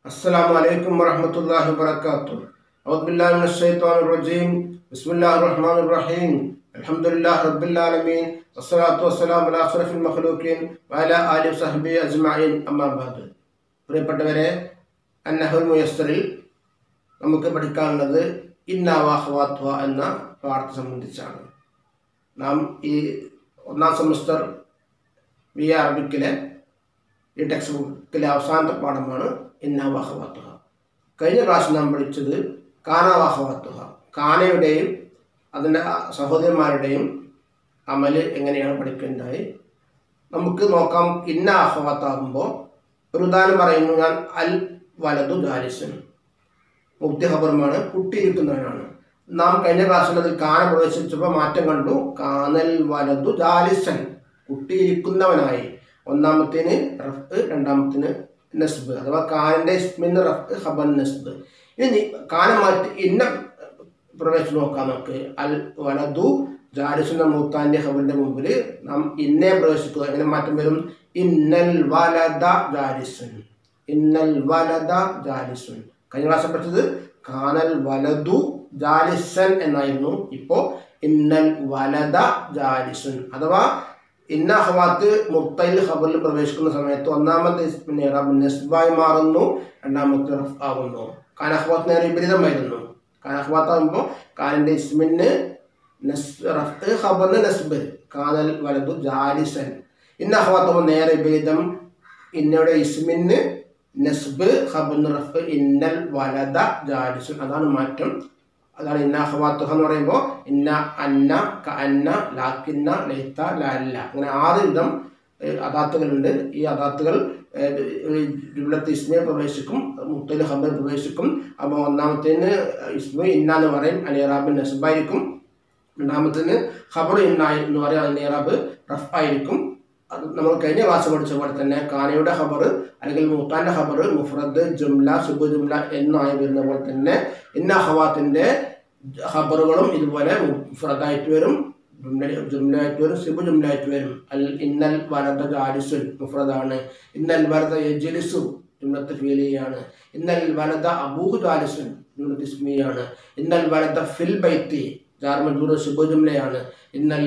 السلام عليكم ورحمة الله وبركاته أعوذ بالله من الشيطان الرجيم بسم الله الرحمن الرحيم الحمد لله رب العالمين والصلاة والسلام على أشرف المخلوقين وعلى آله وصحبه أجمعين أما بعد പ്രിയപ്പെട്ടവരെ അന്നഹുൽ മുയസ്സറിൽ നമുക്ക് പഠിക്കാനുള്ളത് ഇന്നാവാഹ്വാത്വ എന്ന പാഠത്തെ സംബന്ധിച്ചാണ് നാം ഈ ഒന്നാം സെമസ്റ്റർ വി അറബിക്കിലെ ഈ ടെക്സ്റ്റ് ബുക്കിലെ അവസാനത്തെ പാഠമാണ് ഇന്നാവാഹവാത്തുഹ കഴിഞ്ഞ ക്ലാസ്സിൽ നാം പഠിച്ചത് കാനാവാഹവാത്തുഹ കാനയുടെയും അതിൻ്റെ സഹോദരന്മാരുടെയും അമല് എങ്ങനെയാണ് പഠിക്കേണ്ടതായി നമുക്ക് നോക്കാം ഇന്ന ആഹ്വാത്താകുമ്പോൾ ഒരു ഉദാഹരണം പറയുന്നു ഞാൻ അൽ വലതു ജാലിസൻ മുക്തി ഖബറുമാണ് കുട്ടിയിരിക്കുന്നവനാണ് നാം കഴിഞ്ഞ ക്ലാസ്സിൽ അതിൽ കാന പ്രവേശിച്ചപ്പോൾ മാറ്റം കണ്ടു കാനൽ വലതു ജാലിസൻ കുട്ടിയിരിക്കുന്നവനായി ഒന്നാമത്തേന് റഫ് രണ്ടാമത്തിന് നസ്ബ് അഥവാ കാനന്റെ ഇസ്മിന് റഫ് ഖബർ നസ്ബ് ഇനി കാന മാറ്റി ഇന്ന പ്രവേശനം നോക്കാം നമുക്ക് അൽ വലതു ജാലിസുന്ന മൂത്താന്റെ ഖബറിന്റെ മുമ്പിൽ നാം ഇന്നെ പ്രവേശിക്കുക എങ്ങനെ മാറ്റം വരും ഇന്നൽ വലദ ജാലിസുൻ ഇന്നൽ വലദ ജാലിസുൻ കഴിഞ്ഞ ക്ലാസ് പഠിച്ചത് കാനൽ വലതു ജാലിസൻ എന്നായിരുന്നു ഇപ്പോ ഇന്നൽ വലദ ജാലിസുൻ അഥവാ ഇന്ന അഹ്വാത്ത് മുത്തയിൽ ഖബറിൽ പ്രവേശിക്കുന്ന സമയത്ത് ഒന്നാമത്തെ ഇസ്മിന് റബ് നസ്ബായി മാറുന്നു രണ്ടാമത്തെ റഫ് ആകുന്നു കാൻ അഹ്വാത്ത് നേരെ വിപരീതമായിരുന്നു കാൻ അഹ്വാത്ത് ആകുമ്പോൾ കാനിന്റെ ഇസ്മിന് നസ് റഫ് ഖബറിന് നസ്ബ് കാനൽ വലതു ജാലിസൻ ഇന്ന അഹ്വാത്ത് നേരെ വിപരീതം ഇന്നയുടെ ഇസ്മിന് നസ്ബ് ഖബറിന് റഫ് ഇന്നൽ വലദ ജാലിസുൻ അതാണ് മാറ്റം അതാണ് ഇന്ന അഹ്വാത്തുഹ എന്ന് പറയുമ്പോൾ ഇന്ന അന്ന ക അന്ന ലാക്കിന്ന ലൈത്ത ലാല്ല അങ്ങനെ ആറ് വിധം അദാത്തുകളുണ്ട് ഈ അദാത്തുകൾ ജുബ്ലത്ത് ഇസ്മയെ പ്രവേശിക്കും മുത്തൽ ഹബർ പ്രവേശിക്കും അപ്പോൾ ഒന്നാമത്തേന് ഇസ്മ ഇന്ന എന്ന് പറയും അലിയറാബിൻ നസ്ബായിരിക്കും രണ്ടാമത്തേന് ഖബർ ഇന്ന എന്ന് പറയും അലിയറാബ് റഫ് ആയിരിക്കും അത് നമ്മൾ കഴിഞ്ഞ ക്ലാസ് പഠിച്ച പോലെ തന്നെ കാനയുടെ ഖബർ അല്ലെങ്കിൽ മൂത്താന്റെ ഖബർ മുഫ്രദ് ജുംല സുബ് ജുംല എന്നായി വരുന്ന പോലെ തന്നെ ഇന്ന ഹവാത്തിന്റെ ഖബറുകളും ഇതുപോലെ മുഫ്രദായിട്ട് വരും ജുംലായിട്ട് വരും സിബു ജുംലായിട്ട് വരും അൽ ഇന്നൽ വലത ജാലിസുൽ മുഫ്രദാണ് ഇന്നൽ വലത യജ്ലിസു ജുംലത്ത് ഫീലിയാണ് ഇന്നൽ വലത അബൂഹു ജാലിസുൻ ജുംലത്ത് ഇസ്മിയാണ് ഇന്നൽ വലത ഫിൽ ബൈത്തി ജാർ മജൂർ സിബു ജുംലയാണ് ഇന്നൽ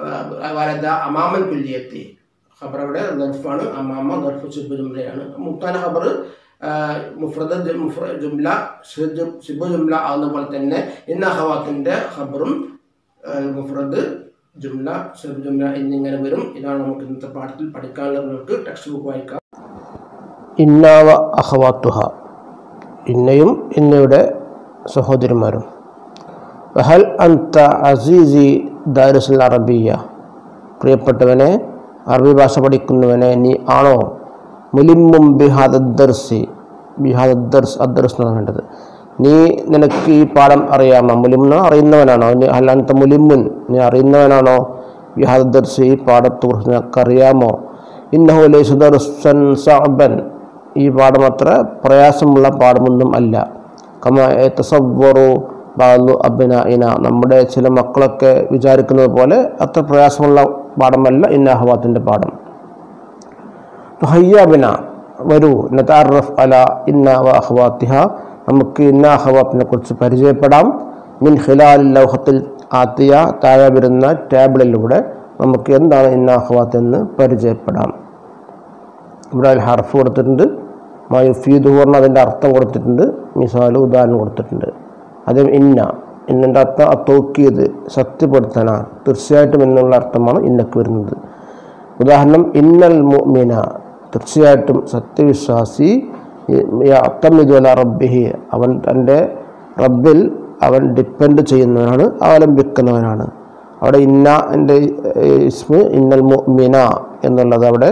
വലത അമാമൽ കുല്ലിയത്തി ഖബർ അവിടെ ഗർഫാണ് അമാമ ഗർഫ് സിബു ജുംലയാണ് മുത്താന ഖബർ മുഫ്രദ് ജുംല സിബു ജുംല ആകുന്ന പോലെ തന്നെ ഇന്ന ഹവാത്തിൻ്റെ ഖബറും മുഫ്രദ് ജുംല സിബു ജുംല എന്നിങ്ങനെ വരും ഇതാണ് നമുക്ക് ഇന്നത്തെ പാഠത്തിൽ പഠിക്കാനുള്ളത് നമുക്ക് ടെക്സ്റ്റ് ബുക്ക് വായിക്കാം ഇന്നാവ അഹവാത്തുഹ ഇന്നയും ഇന്നയുടെ സഹോദരിമാരും വഹൽ അന്ത അസീസി ദാരുസുൽ അറബിയ പ്രിയപ്പെട്ടവനെ അറബി ഭാഷ പഠിക്കുന്നവനെ നീ ആണോ മുലിമ്മും ബിഹാദർസി ബിഹാദർസ് അദ്ദർസ് എന്നാണ് വേണ്ടത് നീ നിനക്ക് ഈ പാഠം അറിയാമോ മുലിമ്ന അറിയുന്നവനാണോ നീ അല്ലാത്ത മുലിമുൻ നീ അറിയുന്നവനാണോ ബിഹാദർസ് ഈ പാഠത്തെക്കുറിച്ച് നിനക്കറിയാമോ ഇന്നഹുലേ സുദർസൻ സഅബൻ ഈ പാഠം അത്ര പ്രയാസമുള്ള പാഠമൊന്നും അല്ല കമ തസവറു ബാലു അബിന ഇന നമ്മുടെ ചില മക്കളൊക്കെ വിചാരിക്കുന്നത് പോലെ അത്ര പ്രയാസമുള്ള പാഠമല്ല ഇന്നഹവാത്തിൻ്റെ പാഠം ഹയ്യാബിന വരൂ നതാറഫ് അല ഇന്ന അഹ്വാത്തിഹ നമുക്ക് ഇന്ന അഹ്വാത്തിനെ കുറിച്ച് പരിചയപ്പെടാം മിൻ ഖിലാൽ ലൗഹത്തിൽ ആത്തിയ താഴെ വരുന്ന ടേബിളിലൂടെ നമുക്ക് എന്താണ് ഇന്ന അഹ്വാത്ത് എന്ന് പരിചയപ്പെടാം ഇവിടെ അതിൽ ഹർഫ് കൊടുത്തിട്ടുണ്ട് മയുഫീദ് പറഞ്ഞ അതിൻ്റെ അർത്ഥം കൊടുത്തിട്ടുണ്ട് മിസാല് ഉദാഹരണം കൊടുത്തിട്ടുണ്ട് അതും ഇന്ന ഇന്നൻ്റെ അർത്ഥം അത്തോക്കിയത് സത്യപ്പെടുത്താനാണ് തീർച്ചയായിട്ടും എന്നുള്ള അർത്ഥമാണ് ഇന്നക്ക് വരുന്നത് ഉദാഹരണം ഇന്നൽ മുഅ്മിന തീർച്ചയായിട്ടും സത്യവിശ്വാസി അത്തമിതുല റബ്ബിഹി അവൻ തൻ്റെ റബ്ബിൽ അവൻ ഡിപ്പെൻഡ് ചെയ്യുന്നവനാണ് അവലംബിക്കുന്നവനാണ് അവിടെ ഇന്ന എൻ്റെ ഇസ്മ് ഇന്നൽ മുഅ്മിന എന്നുള്ളത് അവിടെ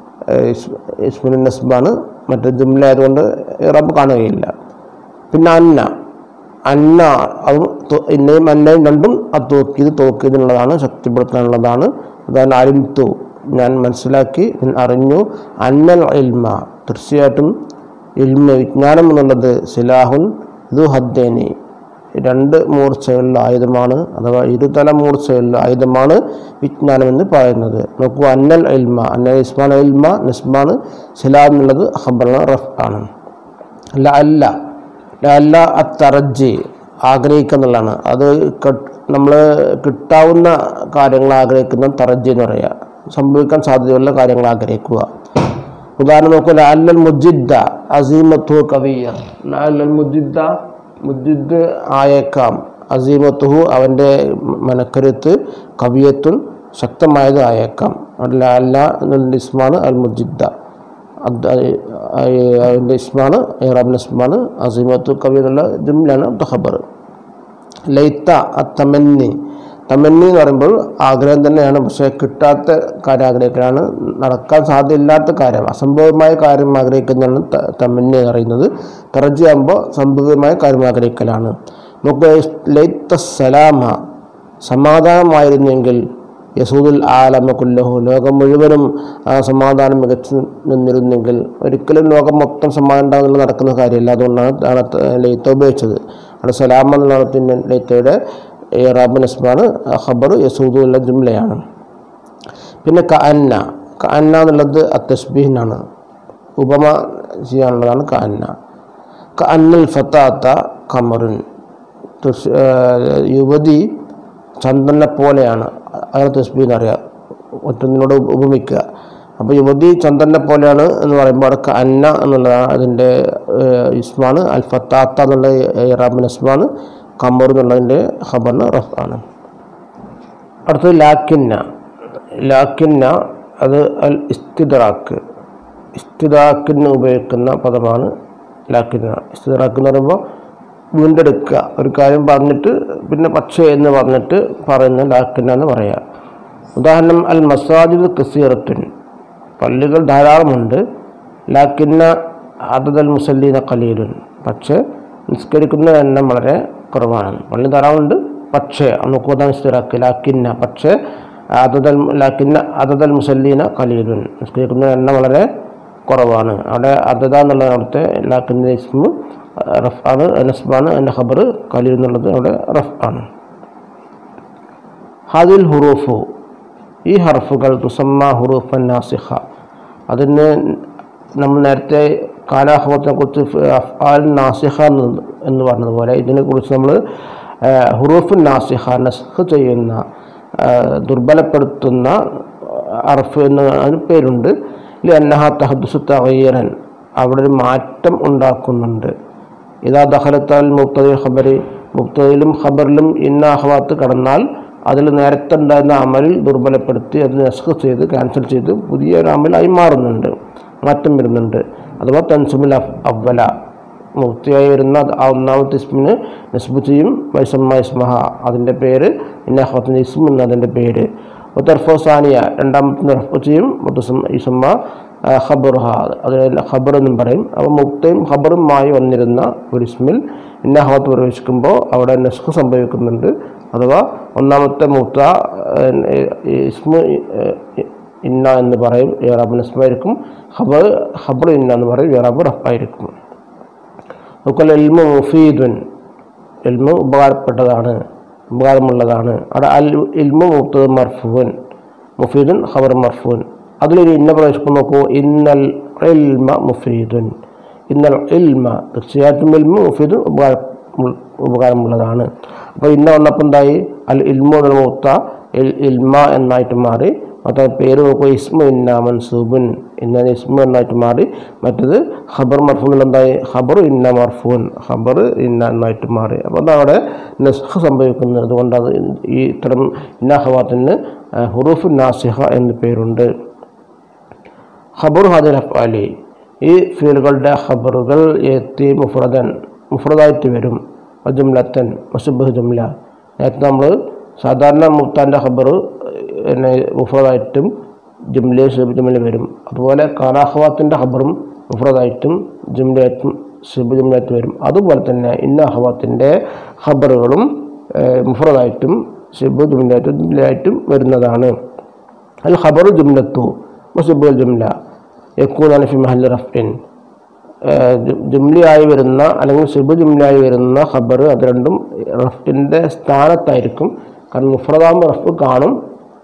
ഇസ്മുൽ നസ്ബാണ് മറ്റേ ജുംല ആയതുകൊണ്ട് റബ്ബ് കാണുകയില്ല പിന്നെ അന്ന അന്ന അത് ഇന്നയും അന്നയും രണ്ടും അത് തോക്കിയത് തോക്കിയതിനുള്ളതാണ് ശക്തിപ്പെടുത്താനുള്ളതാണ് അതാണ് അരിംതു ഞാൻ മനസ്സിലാക്കി ഞാൻ അറിഞ്ഞു അന്നൽ ഇൽമ തീർച്ചയായിട്ടും ഇൽമ വിജ്ഞാനം എന്നുള്ളത് സിലാഹുൻ ദു ഹദ്ദേനി രണ്ട് മൂർച്ചയുള്ള ആയുധമാണ് അഥവാ ഇരുതല മൂർച്ചയുള്ള ആയുധമാണ് വിജ്ഞാനം എന്ന് പറയുന്നത് നോക്കൂ അന്നൽ ഇൽമ അന്നൽ ഇസ്മാൻ ഇൽമ നിസ്മാണ് സിലാ എന്നുള്ളത് ഖബറിന് റഫ് ആണ് ല അല്ല ല അല്ല അത്തറജി ആഗ്രഹിക്കുന്നുള്ളതാണ് അത് നമ്മൾ കിട്ടാവുന്ന കാര്യങ്ങൾ ആഗ്രഹിക്കുന്ന തറജി എന്ന് പറയുക സംഭവിക്കാൻ സാധ്യതയുള്ള കാര്യങ്ങൾ ആഗ്രഹിക്കുക ഉദാഹരണം നോക്കൂ ലാലൽ മുജിദ്ദ അസീമത്തു കവിയ ലാലൽ മുജിദ്ദ മുജിദ് ആയേക്കാം അസീമത്തുഹു അവൻ്റെ മനക്കരുത്ത് കവിയത്തുൻ ശക്തമായത് ആയേക്കാം അവിടെ ലാല എന്നുള്ള ഇസ്മാണ് അൽ മുജിദ്ദ അത് അതിൻ്റെ ഇസ്മാണ് ഇറാബിൻ്റെ ഇസ്മാണ് അസീമത്തു കവി എന്നുള്ള ജുംലാണ് ഖബർ ലൈത്ത തമന്നി തമന്നി എന്ന് പറയുമ്പോൾ ആഗ്രഹം തന്നെയാണ് പക്ഷേ കിട്ടാത്ത കാര്യം ആഗ്രഹിക്കലാണ് നടക്കാൻ സാധ്യതയില്ലാത്ത കാര്യം അസംഭവമായ കാര്യം ആഗ്രഹിക്കുന്നതാണ് ത- തമന്നി എന്ന് പറയുന്നത് തറജി ആകുമ്പോൾ സംഭവമായ കാര്യം ആഗ്രഹിക്കലാണ് നമുക്ക് ലൈത്ത സലാമ സമാധാനമായിരുന്നെങ്കിൽ യസൂദുൽ ആലമ കുല്ലഹു ലോകം മുഴുവനും ആ സമാധാനം മികച്ചു നിന്നിരുന്നെങ്കിൽ ഒരിക്കലും ലോകം മൊത്തം സമാധാനം ഉണ്ടാകുന്ന നടക്കുന്ന കാര്യമല്ല അതുകൊണ്ടാണ് ആണ് ത- ലൈത്ത ഉപയോഗിച്ചത് അവിടെ സലാം എന്നുള്ള പിന്നെ ലൈത്തയുടെ റാബിൻ ഇസ്മാണ് ഖബർ യസൂദുള്ള ജുംലയാണ് പിന്നെ ക അന്ന ക അന്ന എന്നുള്ളത് അത്തസ്ബീഹിനാണ് ഉപമ ചെയ്യാനുള്ളതാണ് ക അന്ന ക അന്നൽ ഫത്താത്ത ഖമറുൻ തുസ്- ആ, യുവതി ചന്ദ്രനെ പോലെയാണ് അയാൾ തസ്ബീ എന്നറിയാം മറ്റൊന്നിനോട് ഉപ- ഉപമിക്കുക അപ്പോൾ യുവതി ചന്ദ്രനെ പോലെയാണ് എന്ന് പറയുമ്പോൾ അവിടെ അന്ന എന്നുള്ളതാണ് അതിൻ്റെ ഏഹ്, ഇസ്മാണ് അൽ ഫത്താത്ത എന്നുള്ള ഇറാബിൻ ഇസ്മാണ് കമ്മർ എന്നുള്ളതിൻ്റെ ഖബറിന് റഫ് ആണ് അടുത്തത് ലാക്കിന്ന ലാക്കിന്ന അത് അൽ ഇസ്തിദറാക്ക് ഇസ്തിദാക്കിന് ഉപയോഗിക്കുന്ന പദമാണ് ലാക്കിന്ന ഇസ്തിദറാക്ക് എന്ന് പറയുമ്പോൾ വീണ്ടെടുക്കുക ഒരു കാര്യം പറഞ്ഞിട്ട് പിന്നെ പക്ഷേ എന്ന് പറഞ്ഞിട്ട് പറയുന്ന ലാക്കിന്ന എന്ന് പറയാം ഉദാഹരണം അൽ മസാജിദ് കസീറത്തുൻ പള്ളികൾ ധാരാളമുണ്ട് ലാക്കിന്ന അതൽ മുസല്ലീന കലീലുൻ പക്ഷേ നിസ്കരിക്കുന്ന എണ്ണം വളരെ കുറവാണ് പള്ളി ധാരാളമുണ്ട് പക്ഷേ നോക്കുക ഇസ്തിറാക്ക് ലാക്കിന്ന പക്ഷേ അതൽ ലാക്കിന്ന അതൽ മുസല്ലീന കലീലുൻ നിസ്കരിക്കുന്ന എണ്ണം വളരെ കുറവാണ് അവിടെ അതത എന്നുള്ള അവിടുത്തെ ലാക്കിൻ്റെ ഇസ്മു റഫ് ആണ് നസ്ബാണ് അതിൻ്റെ ഖബർ കലീൽ എന്നുള്ളത് അവിടെ റഫ് ആണ് ഹാദിൽ ഹുറൂഫു ഈ ഹർഫുകൾ തുസമ്മ ഹുറൂഫൻ നാസിഖ അതിന് നമ്മൾ നേരത്തെ കാലാഹോത്തിനെ കുറിച്ച് അഫ്ആൽ നാസിഖ എന്ന് എന്ന് പറഞ്ഞതുപോലെ ഇതിനെക്കുറിച്ച് നമ്മൾ ഹുറൂഫുൻ നാസിഖ നസ്ഖ് ചെയ്യുന്ന ആ, ദുർബലപ്പെടുത്തുന്ന അർഫ് എന്ന് അതിന് പേരുണ്ട് ഇല്ല അന്നഹ തഹദുസ് തകയ്യറൻ അവിടെ ഒരു മാറ്റം ഉണ്ടാക്കുന്നുണ്ട് ഇതാ ദഹലത്താൽ മുക്തദി ഖബറി മുക്തയിലും ഖബറിലും ഇന്ന അഹ്വാത്ത് കടന്നാൽ അതിൽ നേരത്തെ ഉണ്ടായിരുന്ന അമലിൽ ദുർബലപ്പെടുത്തി അത് നസ്ഖ് ചെയ്ത് ക്യാൻസൽ ചെയ്ത് പുതിയ ഒരു അമലായി മാറുന്നുണ്ട് മാറ്റം വരുന്നുണ്ട് അഥവാ തൻസുമിൽ അവല മുക്തിയായി വരുന്ന അത് ആ ഒന്നാമത്തെ ഇസ്മിന് നസ്ബ് ചെയ്യും വൈസമ്മ ഇസ്മഹ അതിൻ്റെ പേര് ഇന്ന അഹ്വാത്തിൻ്റെ ഇസ്മ എന്ന അതിൻ്റെ പേര് തർഫോസാനിയ രണ്ടാമത്തെ റഫ് ചെയ്യും മുത്തസമ്മ ഇസമ്മ ഖബറുഹ അതിനെ ഖബർ എന്നും പറയും അപ്പോൾ മുക്തയും ഖബറുമായി വന്നിരുന്ന ഒരു ഇസ്മിൽ ഇന്ന ഹവത്ത് പ്രവേശിക്കുമ്പോൾ അവിടെ നസ്ഖ് സംഭവിക്കുന്നുണ്ട് അഥവാ ഒന്നാമത്തെ മുക്ത ഇസ്മു ഇന്ന എന്ന് പറയും ഏറാബ് നസ്മായിരിക്കും ഖബർ ഖബർ ഇന്ന എന്ന് പറയും ഏറാബ് റഫായിരിക്കും നോക്കൽ എൽമു മുഫീദുൻ എൽമു ഉപകാരപ്പെട്ടതാണ് ഉപകാരമുള്ളതാണ് അവിടെ അൽ ഇൽമു മുക്തത് മർഫുൻ മുഫീദുൻ ഖബർ മർഫുൻ അതിലൊരു ഇന്ന പ്രവേശിക്കും നോക്കൂ ഇന്നൽ ഇൽമ മുഫീദുൻ ഇന്നൽ ഇൽമ തീർച്ചയായിട്ടും ഇൽമു മുഫീദുൻ ഉപകാര ഉപകാരമുള്ളതാണ് അപ്പോൾ ഇന്ന വന്നപ്പോൾ എന്തായി അൽ ഇൽമു എന്നുള്ള മുക്ത ഇൽ ഇൽമ എന്നായിട്ട് മാറി മറ്റേ പേര് നോക്കുക ഇസ്മു ഇന്ന മൻസൂബുൻ ഇന്ന ഇസ്മു എന്നായിട്ട് മാറി മറ്റത് ഖബർ മർഫൂൻ എന്തായി ഖബർ ഇന്ന മർഫൂൻ ഖബർ ഇന്ന എന്നായിട്ട് മാറി അപ്പോൾ അത് അവിടെ നസ്ഖ് സംഭവിക്കുന്നത് അതുകൊണ്ട് അത് ഈ ഇത്തരം ഇന്ന ഹവാത്തിന് ഹുറൂഫ് നാസിഹ എന്ന് പേരുണ്ട് ഖബർ ഹാദിൽ അഫ്ആലി ഈ ഫീലുകളുടെ ഖബറുകൾ എത്തി മുഫ്രദൻ മുഫ്രദായിട്ട് വരും ജുംലത്തൻ മസുബ് ജുംല നേരത്തെ നമ്മൾ സാധാരണ മുത്താൻ്റെ ഖബർ പിന്നെ മുഫ്രദായിട്ടും ജുംലയും ഷിബ് ജുംല വരും അതുപോലെ കാലാഹവാത്തിൻ്റെ ഖബറും മുഫ്രദായിട്ടും ജുംലയായിട്ടും ഷിബ് ജുംലയായിട്ട് വരും അതുപോലെ തന്നെ ഇന്ന അഹവാത്തിൻ്റെ ഖബറുകളും മുഫ്രദായിട്ടും ഷിബ് ജുംലയായിട്ടും ജുംലയായിട്ടും വരുന്നതാണ് അൽ ഖബറു ജുംലത്തു മുസിബുൽ ജുംല യക്കൂനാണ് ഫി മഹൽ റഫ്ഇൻ ജുംലിയായി വരുന്ന അല്ലെങ്കിൽ ഷിബ് ജുംലിയായി വരുന്ന ഖബർ അത് രണ്ടും റഫിൻ്റെ സ്ഥാനത്തായിരിക്കും കാരണം മുഫ്രദാകുമ്പോൾ റഫ് കാണും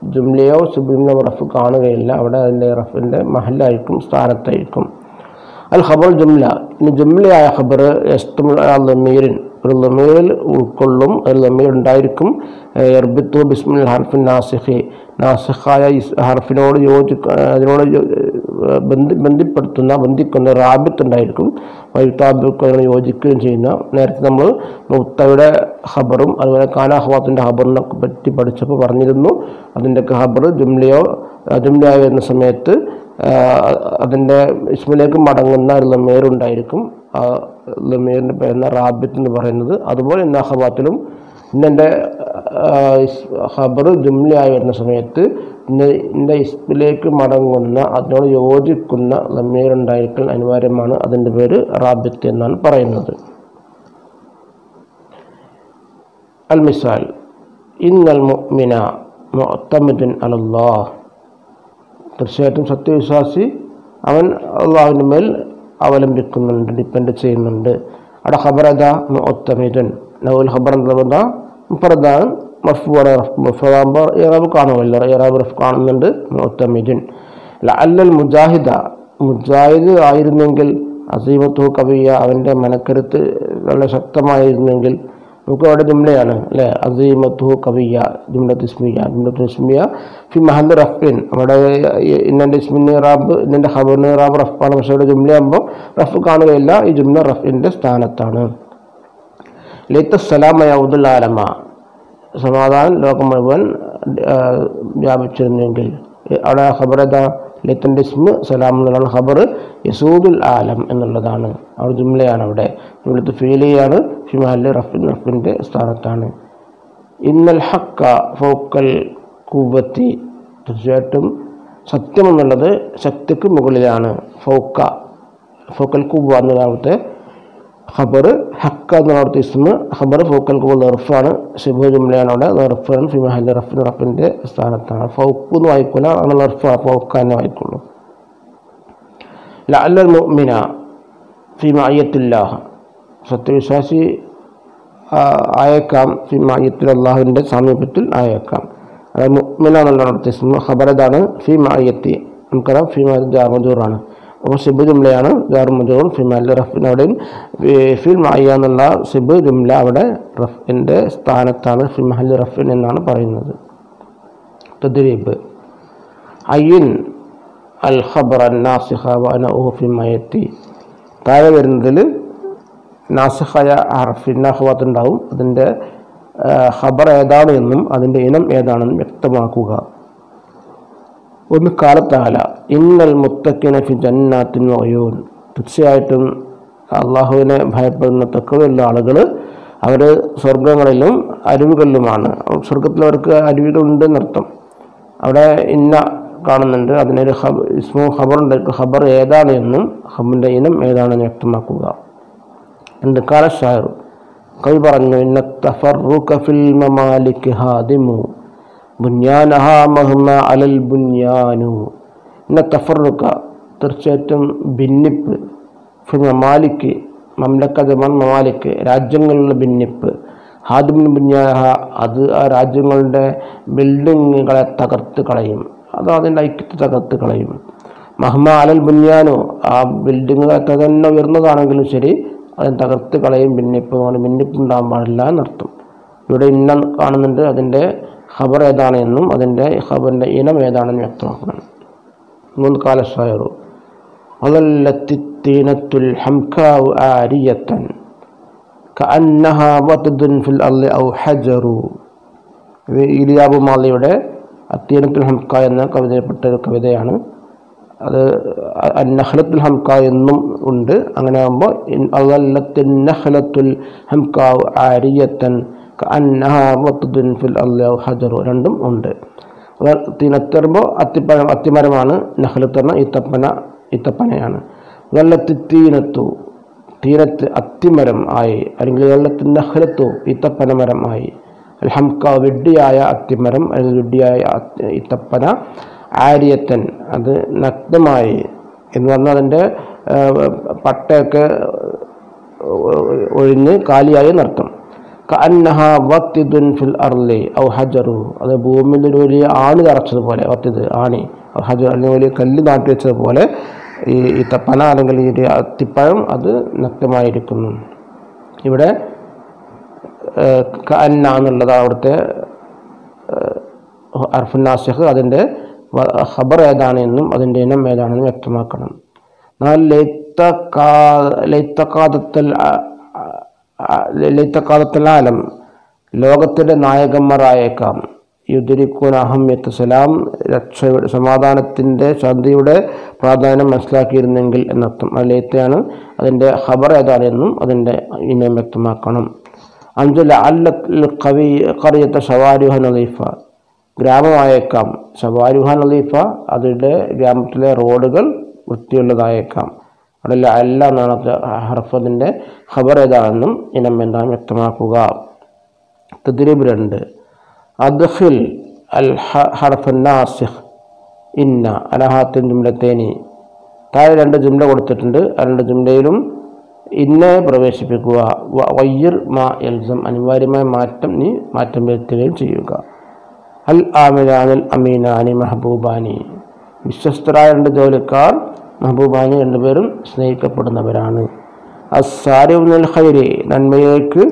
ജുംലയോ ഷിബ് ജുംലയോ റഫ് കാണുകയില്ല അവിടെ അതിൻ്റെ റഫിൻ്റെ മഹലായിരിക്കും സ്ഥാനത്തായിരിക്കും അൽ ഖബർ ജുംല ഇനി ജുംലയായ ഖബർ ലമീറിൻ ഒരു ലമീറിൽ ഉൾക്കൊള്ളും ഒരു ലമീർ ഉണ്ടായിരിക്കും എർബിത്തു ബിസ്മിൽ ഹർഫിൻ നാസിഖി നാസിഖായ ഇസ് ഹർഫിനോട് യോജിക്ക അതിനോട് യോ- ബന്ധി ബന്ധിപ്പെടുത്തുന്ന ബന്ധിക്കുന്ന റാബിത്ത് ഉണ്ടായിരിക്കും വൈത്താബിക്ക് യോജിക്കുകയും ചെയ്യുന്ന നേരത്തെ നമ്മൾ മുത്തയുടെ ഖബറും അതുപോലെ കാനാഹ്വാത്തിൻ്റെ ഖബറിനെ പറ്റി പഠിച്ചപ്പോൾ പറഞ്ഞിരുന്നു അതിൻ്റെയൊക്കെ ഖബർ ജുംലയോ ജുംലയായി വരുന്ന സമയത്ത് അതിൻ്റെ ഇസ്മിലേക്ക് മടങ്ങുന്ന ഒരു ലമീറുണ്ടായിരിക്കും ആ ലമീറിൻ്റെ പേരുന്ന റാബിത്ത് എന്ന് പറയുന്നത് അതുപോലെ ഇന്ന് അഹബാത്തിലും ഇന്നെൻ്റെ ഖബർ ജുംലയായി വരുന്ന സമയത്ത് ഇന്ന ഇന്ന ഇസ്മിലേക്ക് മടങ്ങുന്ന അതിനോട് യോജിക്കുന്ന ലമീറുണ്ടായിരിക്കൽ അനിവാര്യമാണ് അതിൻ്റെ പേര് റാബിത്ത് എന്നാണ് പറയുന്നത് അൽ മിസാൽ ഇന്നൽ മുഅ്മിന മുഅത്തമിദുൻ അലല്ലാഹ് തീർച്ചയായിട്ടും സത്യവിശ്വാസി അവൻ അള്ളാഹുവിൻ്റെ മേൽ അവലംബിക്കുന്നുണ്ട് ഡിപ്പെൻഡ് ചെയ്യുന്നുണ്ട് അവിടെ ഖബർ അതാ മുഅത്തമിദുൻ നൗൽ ഖബർ എന്താ മുഫറദാണ് മഫ്ബൂടെ മുഫറാകുമ്പോൾ ഇറാബ് കാണുമല്ലോ ഇറാബ് റഫ് കാണുന്നുണ്ട് മുഅത്തമിദുൻ അല്ലൽ മുജാഹിദ മുജാഹിദ് ആയിരുന്നെങ്കിൽ അസീമത്തു കവിയ അവൻ്റെ മനക്കരുത്ത് വളരെ ശക്തമായിരുന്നെങ്കിൽ നമുക്ക് അവിടെ ജുംലയാണ് അല്ലേ അസീമത്തു കവിയ ജുംലത്ത് ഇസ്മിയ ജുംലത്ത് ഇസ്മിയ ഫി മഹൽ റഫിൻ അവിടെ ഇന്നെ ഇസ്മിന് റാബ് ഇന്നെ ഖബറിന് റാബ് റഫാണ് പക്ഷേ ഇവിടെ ജുംലയാകുമ്പോൾ റഫ് കാണുകയില്ല ഈ ജുംല റഫിൻ്റെ സ്ഥാനത്താണ് ലേത്ത സലാമയൗദുൽ ആലമ സമാധാനം ലോകം മുഴുവൻ ആ, വ്യാപിച്ചിരുന്നെങ്കിൽ അവിടെ ഖബറത ലേത്തൻ്റെ ഇസ്മ് സലാം എന്നുള്ളതാണ് ഖബർ യസൂദുൽ ആലം എന്നുള്ളതാണ് അവിടെ ജുംലയാണ് അവിടെ ജുംലത്ത് ഫീലിയാണ് ഫിമാലിൽ റഫിൻ റഫിൻ്റെ സ്ഥാനത്താണ് ഇന്നൽ ഹക്ക ഫോക്കൽ കൂവത്തി തീർച്ചയായിട്ടും സത്യം എന്നുള്ളത് ശക്തിക്ക് മുകളിലാണ് ഫൗക്ക ഫോക്കൽ കൂവ എന്നതാവത്തെ ഖബർ ഹക്ക എന്നുള്ളടത്ത് ഇസ്മ് ഖബർ ഫോക്കൽ കൂവ നെർഫാണ് ഷിബു ജുംലയാണ് അവിടെ നെർഫാണ് ഫി മഹൽ റഫിൻ റഫിൻ്റെ സ്ഥാനത്താണ് ഫൗക്ക് എന്ന് വായിക്കൂല അങ്ങനെ നെർഫ ഫൗക്ക എന്ന് വായിക്കുള്ളൂ ലഅല്ലൽ മുഅ്മിന ഫി മഅയ്യത്തില്ലാഹ് സത്യവിശ്വാസി ആ, ആയേക്കാം ഫി മഅയ്യത്തിൽ അള്ളാഹുവിൻ്റെ സാമീപ്യത്തിൽ ആയേക്കാം അതായത് മുഅ്മിന എന്നുള്ളടത്ത് ഇസ്മു ഖബറതാണ് ഫി മഅയ്യത്തി നമുക്കറിയാം ഫി മഅ ജാർമജൂറാണ് അപ്പോൾ സിബ് ജുംലയാണ് ജാർമജൂറും ഫി മഅൽ റഫിൻ അവിടെയും ഫി- ഫിൽ മഅയ്യ എന്നുള്ള സിബ് ജുംല അവിടെ റഫിൻ്റെ സ്ഥാനത്താണ് ഫി മഹൽ റഫിൻ എന്നാണ് പറയുന്നത് തദ്രീബ് അയ്യൻ അൽ ഖബർ നാസിഖ വന ഫി മയത്തി താഴെ വരുന്നതിൽ നാസിഖായ ഹർഫിന്നഹ്വാത്ത് ഉണ്ടാവും അതിൻ്റെ ഖബർ ഏതാണ് എന്നും അതിൻ്റെ ഇനം ഏതാണെന്നും വ്യക്തമാക്കുക ഒന്ന് കാലത്താല ഇന്നൽ മുത്തക്കിന ഫി ജന്നാത്തിൻ വയൂൻ തീർച്ചയായിട്ടും അള്ളാഹുവിനെ ഭയപ്പെടുന്ന തക്കവയുള്ള ആളുകൾ അവർ സ്വർഗങ്ങളിലും അരുവികളിലുമാണ് സ്വർഗത്തിൽ അവർക്ക് അരുവികളുണ്ട് എന്നർത്ഥം അവിടെ ഇന്ന കാണുന്നുണ്ട് അതിനൊരു ഹബ് ഇസ്മു ഖബർ ഉണ്ടായിരിക്കും ഖബർ ഏതാണ് എന്നും ഖബറിൻ്റെ ഇനം ഏതാണെന്ന് വ്യക്തമാക്കുക എന്ത് കാല ഷായർ കവി പറഞ്ഞു ഇന്ന തഫറുക ഫിൽ മമാലിക് ഹാദിമു ബുന്യാനഹ മഹ്മ അലൽ ബുന്യാനു ഇന്ന തഫറുക തീർച്ചയായിട്ടും ഭിന്നിപ്പ് ഫിൽ മമാലിക്ക് മംലക്ക ജമാൻ മമാലിക്ക് രാജ്യങ്ങളിലുള്ള ഭിന്നിപ്പ് ഹാദിമിൻ ബുന്യാനഹ അത് ആ രാജ്യങ്ങളുടെ ബിൽഡിങ്ങുകളെ തകർത്ത് കളയും അത് അതിൻ്റെ ഐക്യത്തെ തകർത്ത് കളയും മഹ്മ അലൽ ബുന്യാനു ആ ബിൽഡിങ്ങുകൾ എത്ര തന്നെ ഉയർന്നതാണെങ്കിലും ശരി അതിനെ തകർത്ത് കളയും ഭിന്നിപ്പ് അങ്ങനെ ഭിന്നിപ്പ് ഉണ്ടാകാൻ പാടില്ല എന്നർത്ഥം ഇവിടെ ഇന്ന കാണുന്നുണ്ട് അതിൻ്റെ ഖബർ ഏതാണ് എന്നും അതിൻ്റെ ഖബറിൻ്റെ ഇനം ഏതാണെന്ന് വ്യക്തമാക്കണം മൂന്ന് കാലശായറു അതല്ലത്തിത്തീനത്തുൽ ഹംഖാവ് ആരിയത്തൻ كأنها وطد في الأرض أو حجر ഇത് ഇലിയാബു മാലിയുടെ അത്തീനത്തുൽ ഹംക എന്ന കവിതയിൽപ്പെട്ട ഒരു കവിതയാണ് അത് നഹ്ലത്തുൽ ഹംക എന്നും ഉണ്ട് അങ്ങനെ ആകുമ്പോൾ അള്ളത്തിൻ നഹ്ലത്തുൽ ഹംകാവ് ആരിയത്തൻ അന്നഹ വത്തുദിൻ ഫിൽ അള്ളാഹു ഹജറു രണ്ടും ഉണ്ട് അത് തീനത്തറുമ്പോൾ അത്തിപ്പഴം അത്തിമരമാണ് നഹ്ലത്ത് എന്ന ഈത്തപ്പന ഈത്തപ്പനയാണ് വെള്ളത്തി തീനത്തു തീരത്ത് അത്തിമരം ആയി അല്ലെങ്കിൽ വെള്ളത്തിൽ നഹ്ലത്തു ഈത്തപ്പന മരം ആയി അൽഹംക വെഡ്ഡിയായ അത്തിമരം അല്ലെങ്കിൽ വെഡ്ഡിയായ അത്തി- ഈത്തപ്പന ആര്യത്തൻ അത് നഗ്നമായി എന്ന് പറഞ്ഞാൽ അതിൻ്റെ ആ, പട്ടയൊക്കെ ഒഴിഞ്ഞ് കാലിയായി നർത്തം കഅന്നഹ വത്തിദുൻ ഫിൽ അർലി ഔ ഹജറു അത് ഭൂമിയിൽ ഒരു വലിയ ആണി തറച്ചതുപോലെ വത്തിത് ആണി ഔ ഹജർ അല്ലെങ്കിൽ വലിയ കല്ല് നാട്ടി വെച്ചതുപോലെ ഈ ഈത്തപ്പന അല്ലെങ്കിൽ ഈ ഒരു അത്തിപ്പഴം അത് നഗ്നമായിരിക്കുന്നു ഇവിടെ ഏഹ്, കഅന്ന എന്നുള്ളത് അവിടുത്തെ അർഫുനാസിഖ് അതിൻ്റെ വ- ഖബർ ഏതാണെന്നും അതിൻ്റെ ഇനം ഏതാണെന്നും വ്യക്തമാക്കണം എന്നാൽ ലൈത്തക്കാ- ലൈത്തക്കാദത്തൽ ആ- ആ- ലൈത്തക്കാദത്തൽ ആലം ലോകത്തിൻ്റെ നായകന്മാരായേക്കാം യുദ്ധരിക്കൂൻ അഹമ്യത്ത് സലാം രക്ഷ സമാധാനത്തിൻ്റെ ശാന്തിയുടെ പ്രാധാന്യം മനസ്സിലാക്കിയിരുന്നെങ്കിൽ എന്നർത്ഥം ആ ലൈത്തയാണ് അതിൻ്റെ ഖബർ ഏതാണെന്നും അതിൻ്റെ ഇനം വ്യക്തമാക്കണം അഞ്ചുല അല്ല കവി കറിയത്തെ ഷവാരുഹ നദീഫ ഗ്രാമമായേക്കാം ഷവാരുഹ നദീഫ അതിൻ്റെ ഗ്രാമത്തിലെ റോഡുകൾ വൃത്തിയുള്ളതായേക്കാം അവിടെ അല്ല എന്നാണ് ഹർഫതിൻ്റെ ഖബർ ഏതാണെന്നും ഇനം എന്താണെന്ന് വ്യക്തമാക്കുക തദ്രീബ് രണ്ട് അദ്ഖിൽ അൽ ഹർഫ് നാസിഖ് ഇന്ന അലഹാത്തിൻ ജുംലത്തേനി താഴെ രണ്ട് ജുംല കൊടുത്തിട്ടുണ്ട് ആ രണ്ട് ജുംലയിലും ഇന്നെ പ്രവേശിപ്പിക്കുക വ- വയ്യിർ മാ എൽസം അനിവാര്യമായ മാറ്റം നീ മാറ്റം വരുത്തുകയും ചെയ്യുക അൽ ആമിനാനിൽ അമീനാനി മെഹബൂബാനി വിശ്വസ്തരായ രണ്ട് ജോലിക്കാർ മെഹബൂബാനി രണ്ടുപേരും സ്നേഹിക്കപ്പെടുന്നവരാണ് അസാരിഉൽ ഖൈരി നന്മയിലേക്ക്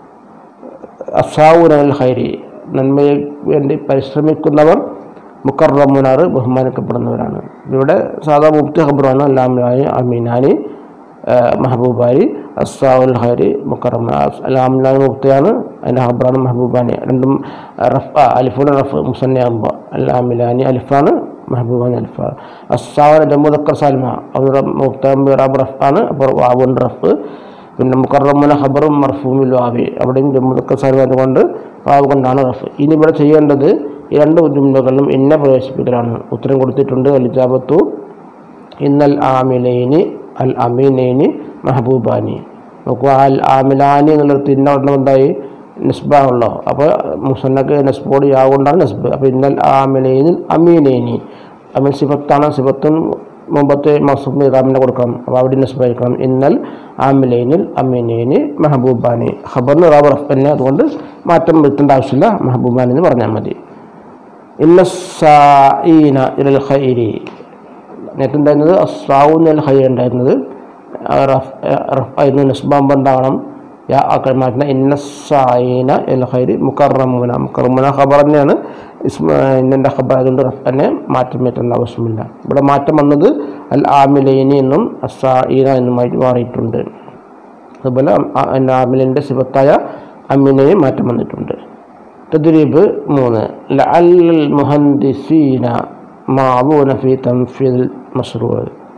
അസാവുനൽ ഖൈരി നന്മയെ വേണ്ടി പരിശ്രമിക്കുന്നവർ മുക്കറമുനാർ ബഹുമാനിക്കപ്പെടുന്നവരാണ് ഇവിടെ സാധാ മുക്തി ഖബറാണ് അല്ലാമിനായി അമീനാനി മെഹബൂബാരി അസാവുൽ ഖൈരി മുക്കറമ അലാമിനാനി മുക്തിയാണ് അതിൻ്റെ ഖബറാണ് മെഹബൂബാനി രണ്ടും റഫ് അലിഫുൽ റഫ് മുസന്നയാകുമ്പോൾ അല്ലാമിലാനി അലിഫാണ് മെഹബൂബാനി അലിഫ അസാവൻ ജമ്മുദക്കർ സാൽമ അവരുടെ മുക്താബ് റബ് റഫാണ് അപ്പോൾ വാവുണ്ട് റഫ് പിന്നെ മുക്കറമുന ഖബറും മർഫൂമിൽ വാവി അവിടെയും ജമ്മുദക്കർ സാൽമ അതുകൊണ്ട് വാവ് കൊണ്ടാണ് റഫ് ഇനി ഇവിടെ ചെയ്യേണ്ടത് ഈ രണ്ട് ജുംലകളിലും എന്നെ പ്രവേശിപ്പിക്കലാണ് ഉത്തരം കൊടുത്തിട്ടുണ്ട് അലിജാബത്തു ഇന്നൽ ആമിലൈനി അൽ അമീനൈനി മെഹബൂബാനി നോക്കുക അൽ ആമിലാനി എന്നുള്ളത് തിന്ന ഉടനെ എന്തായി നസ്ബാണല്ലോ അപ്പോൾ മുസന്നക്ക് നസ്ബോട് യാകൊണ്ടാണ് നസ്ബ് അപ്പോൾ ഇന്നൽ ആമിലൈനിൽ അമീനൈനി അമീൻ സിഫത്താണ് സിഫത്തും മുമ്പത്തെ മസൂബ് ഇറാമിനെ കൊടുക്കണം അപ്പോൾ അവിടെ നസ്ബായിരിക്കണം ഇന്നൽ ആമിലൈനിൽ അമീനൈനി മെഹബൂബാനി ഖബറിന് റാബ് റഫ് തന്നെ അതുകൊണ്ട് മാറ്റം വരുത്തേണ്ട ആവശ്യമില്ല മെഹബൂബാനി എന്ന് പറഞ്ഞാൽ മതി ഇന്ന സാഈന ഇലൽ ഖൈരി നേരത്തെ ഉണ്ടായിരുന്നത് അസ്സാവുന്നൽ ഹൈ ഉണ്ടായിരുന്നത് ആ റഫ് റഫ് ആയിരുന്നു നസ്ബാമ്പ് ഉണ്ടാകണം യാ ആക്കാൻ മാറ്റുന്ന ഇന്ന സായിന എൽ ഹൈരി മുക്കറമുന മുക്കറമുന ഖബർ തന്നെയാണ് ഇസ്മ ഇന്നൻ്റെ ഖബർ ആയതുകൊണ്ട് റഫ് തന്നെ മാറ്റം വരുത്തേണ്ട ആവശ്യമില്ല ഇവിടെ മാറ്റം വന്നത് അൽ ആമിലൈനി എന്നും അസായിന എന്നുമായിട്ട് മാറിയിട്ടുണ്ട് അതുപോലെ ആമിലിൻ്റെ സിബത്തായ അമ്മിനെയും മാറ്റം വന്നിട്ടുണ്ട് തദ്രീബ് മൂന്ന് ലഅൽ മുഹന്ദിസീന മാവൂന ഫി തൻഫീദ് മഷ്റൂ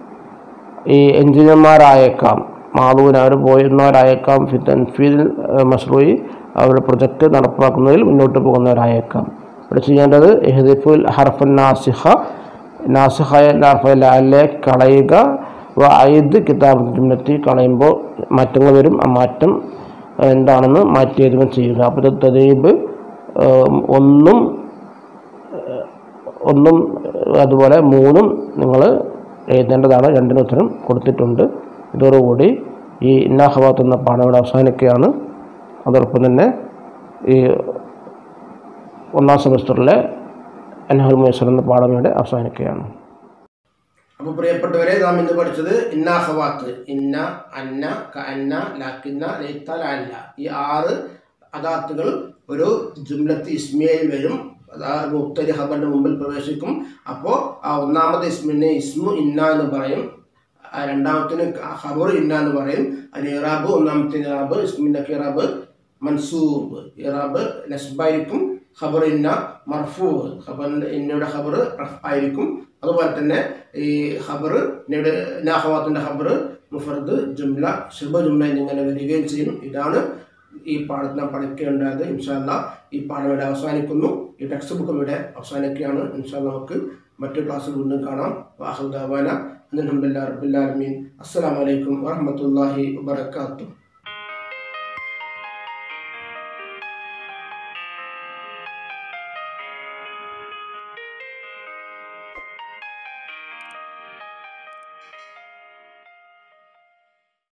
ഈ എഞ്ചിനീയർമാരായേക്കാം മാവൂന അവർ പോയിരുന്നവരായേക്കാം ഫി തൻഫീദ് മഷ്റൂയി അവരുടെ പ്രൊജക്റ്റ് നടപ്പാക്കുന്നതിൽ മുന്നോട്ട് പോകുന്നവരായേക്കാം ഇവിടെ ചെയ്യേണ്ടത് എഹദിഫുൽ ഹർഫൻ നാസിഹ നാസിഹായ ലാഫലെ കളയുക വ ഐദ് കിതാബ് ജുംലത്തി കളയുമ്പോൾ മാറ്റങ്ങൾ വരും ആ മാറ്റം എന്താണെന്ന് മാറ്റി എഴുതുക ചെയ്യുക അപ്പോൾ ഇത് തദീബ് ഏഹ്, ഒന്നും ഏഹ്, ഒന്നും ഏഹ്, അതുപോലെ മൂന്നും നിങ്ങൾ എഴുതേണ്ടതാണ് രണ്ടിനും ഉത്തരം കൊടുത്തിട്ടുണ്ട് ഇതോടുകൂടി ഈ ഇന്നാഹവാത്ത് എന്ന പാഠം ഇവിടെ അവസാനിക്കുകയാണ് അതോടൊപ്പം തന്നെ ഈ ഒന്നാം സെമസ്റ്ററിലെ അൻഹൽ മൈസർ എന്ന പാഠം ഇവിടെ അവസാനിക്കുകയാണ് അപ്പോൾ പ്രിയപ്പെട്ടവരെ നാം ഇന്ന് പഠിച്ചത് ഇന്ന ഹവാത്ത് ഇന്ന അന്ന കന്ന ലാക്കിന്ന ലൈത്ത ലാല്ല ഈ ആറ് അദാത്തുകൾ ഒരു ജുംലത്ത് ഇസ്മിയയിൽ വരും അതാ മുത്തരി ഹബറിന്റെ മുമ്പിൽ പ്രവേശിക്കും അപ്പോൾ ആ ഒന്നാമത്തെ ഇസ്മിനെ ഇസ്മു ഇന്ന എന്ന് പറയും ആ രണ്ടാമത്തിന് ഹബർ ഇന്ന എന്ന് പറയും അതിന് ഇറാബ് ഒന്നാമത്തെ ഇറാബ് ഇസ്മിൻ്റെ ഇറാബ് മൻസൂബ് ഇറാബ് നസ്ബായിരിക്കും ഖബർ ഇന്ന മർഫൂ ഖബറിൻ്റെ ഇന്നയുടെ ഖബർ റഫ് ആയിരിക്കും അതുപോലെ തന്നെ ഈ ഖബർ ഇന്നയുടെ നാഹവാത്തിൻ്റെ ഖബർ മുഫർദ് ജുംല ശുഭ ജുംല എന്നിങ്ങനെ വരികയും ചെയ്യും ഇതാണ് ഈ പാഠത്തിൽ നാം പഠിക്കേണ്ടത് ഇൻഷാല്ല ഈ പാഠം ഇവിടെ അവസാനിക്കുന്നു ഈ ടെക്സ്റ്റ് ബുക്കും ഇവിടെ അവസാനിക്കുകയാണ് ഇൻഷാല്ല നമുക്ക് മറ്റു ക്ലാസ്സിൽ വീണ്ടും കാണാം വാഹുദാവാന അലഹമുല്ലാ റബുല്ലാലമീൻ അസ്സാം വലൈക്കും വാഹമത്തല്ലാഹി വാത്തു